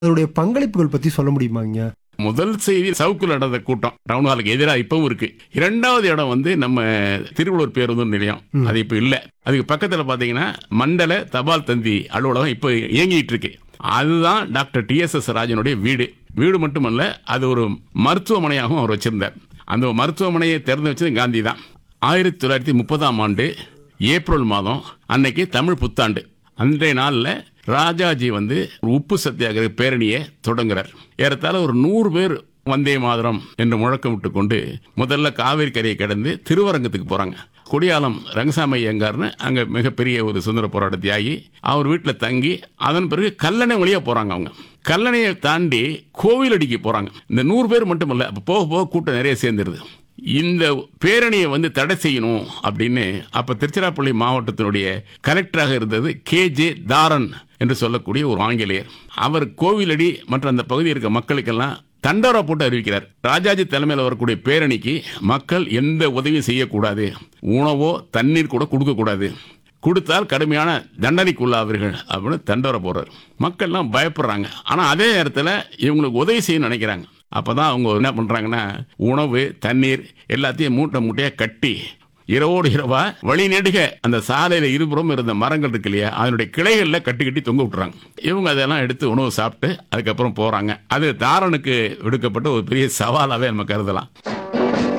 அதனுடைய பங்களிப்புகள் பத்தி சொல்ல முடியுமாங்க முதல் செய்தி சவுக்குல நடந்த கூட்டம் டவுன் ஹாலுக்கு எதிராக இப்பவும் இருக்கு இரண்டாவது இடம் வந்து நம்ம திருவள்ளூர் பேருந்து நிலையம் ம். அது இப்ப இல்ல அதுக்கு பக்கத்துல பாத்தீங்கன்னா மண்டல தபால் தந்தி அலுவலகம் இப்ப இயங்கிட்டு இருக்கு அதுதான் டாக்டர் டி எஸ் எஸ் ராஜனுடைய வீடு வீடு மட்டுமல்ல அது ஒரு மருத்துவமனையாகவும் அவர் வச்சிருந்தார் அந்த மருத்துவமனையை திறந்து வச்சது காந்தி தான் ஆயிரத்தி தொள்ளாயிரத்தி முப்பதாம் ஆண்டு ஏப்ரல் மாதம் அன்னைக்கு தமிழ் புத்தாண்டு அன்றைய நாளில் ராஜாஜி வந்து ஒரு உப்பு சத்தியாகிரக பேரணியை தொடங்குறார் ஏறத்தாழ ஒரு நூறு பேர் வந்தே மாதரம் என்று முழக்கமிட்டு கொண்டு முதல்ல காவேரி கரையை கடந்து திருவரங்கத்துக்கு போறாங்க கொடியாலம் ரங்கசாமி ஐயங்கார்னு அங்க மிகப்பெரிய ஒரு சுதந்திர போராட்ட தியாகி அவர் வீட்டில் தங்கி அதன் பிறகு கல்லணை வழியா போறாங்க அவங்க கல்லணையை தாண்டி கோவிலடிக்கு போறாங்க இந்த நூறு பேர் மட்டும் இல்ல அப்ப போக போக கூட்டம் நிறைய சேர்ந்துருது இந்த பேரணியை வந்து தடை செய்யணும் அப்படின்னு அப்ப திருச்சிராப்பள்ளி மாவட்டத்தினுடைய கலெக்டராக இருந்தது கே ஜே தாரன் என்று சொல்லக்கூடிய ஒரு ஆங்கிலேயர் அவர் கோவிலடி மற்றும் அந்த பகுதியில் இருக்க மக்களுக்கெல்லாம் தண்டோரா போட்டு அறிவிக்கிறார் ராஜாஜி தலைமையில் வரக்கூடிய பேரணிக்கு மக்கள் எந்த உதவியும் செய்யக்கூடாது உணவோ தண்ணீர் கூட கொடுக்கக்கூடாது கொடுத்தால் கடுமையான தண்டனைக்குள்ளாவீர்கள் அப்படின்னு தண்டோரை போடுறார் மக்கள்லாம் பயப்படுறாங்க ஆனால் அதே நேரத்தில் இவங்களுக்கு உதவி செய்யணும்னு நினைக்கிறாங்க அப்பதான் அவங்க என்ன பண்றாங்கன்னா உணவு தண்ணீர் எல்லாத்தையும் மூட்டை மூட்டையா கட்டி இரவோடு இரவா வழி நெடுக அந்த சாலையில இருபுறம் இருந்த மரங்கள் இருக்கு இல்லையா அதனுடைய கிளைகள்ல கட்டி கட்டி தொங்க விட்டுறாங்க இவங்க அதெல்லாம் எடுத்து உணவு சாப்பிட்டு அதுக்கப்புறம் போறாங்க அது தாரனுக்கு விடுக்கப்பட்ட ஒரு பெரிய சவாலாவே நம்ம கருதலாம்